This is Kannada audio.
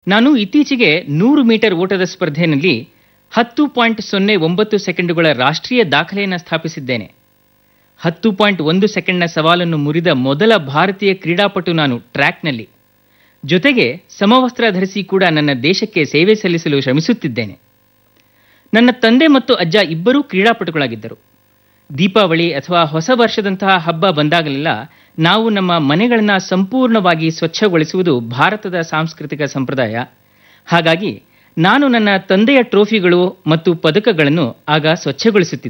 ನಾನು ಇತ್ತೀಚೆಗೆ ನೂರು ಮೀಟರ್ ಓಟದ ಸ್ಪರ್ಧೆಯಲ್ಲಿ ಹತ್ತು ಪಾಯಿಂಟ್ ಸೊನ್ನೆ ಒಂಬತ್ತು ಸೆಕೆಂಡುಗಳ ರಾಷ್ಟ್ರೀಯ ದಾಖಲೆಯನ್ನು ಸ್ಥಾಪಿಸಿದ್ದೇನೆ ಹತ್ತು ಪಾಯಿಂಟ್ ಒಂದು ಸೆಕೆಂಡ್ನ ಸವಾಲನ್ನು ಮುರಿದ ಮೊದಲ ಭಾರತೀಯ ಕ್ರೀಡಾಪಟು ನಾನು ಟ್ರ್ಯಾಕ್ನಲ್ಲಿ ಜೊತೆಗೆ ಸಮವಸ್ತ್ರ ಧರಿಸಿ ಕೂಡ ನನ್ನ ದೇಶಕ್ಕೆ ಸೇವೆ ಸಲ್ಲಿಸಲು ಶ್ರಮಿಸುತ್ತಿದ್ದೇನೆ ನನ್ನ ತಂದೆ ಮತ್ತು ಅಜ್ಜ ಇಬ್ಬರೂ ಕ್ರೀಡಾಪಟುಗಳಾಗಿದ್ದರು ದೀಪಾವಳಿ ಅಥವಾ ಹೊಸ ವರ್ಷದಂತಹ ಹಬ್ಬ ಬಂದಾಗಲೆಲ್ಲ ನಾವು ನಮ್ಮ ಮನೆಗಳನ್ನು ಸಂಪೂರ್ಣವಾಗಿ ಸ್ವಚ್ಛಗೊಳಿಸುವುದು ಭಾರತದ ಸಾಂಸ್ಕೃತಿಕ ಸಂಪ್ರದಾಯ ಹಾಗಾಗಿ ನಾನು ನನ್ನ ತಂದೆಯ ಟ್ರೋಫಿಗಳು ಮತ್ತು ಪದಕಗಳನ್ನು ಆಗ ಸ್ವಚ್ಛಗೊಳಿಸುತ್ತಿದ್ದೆ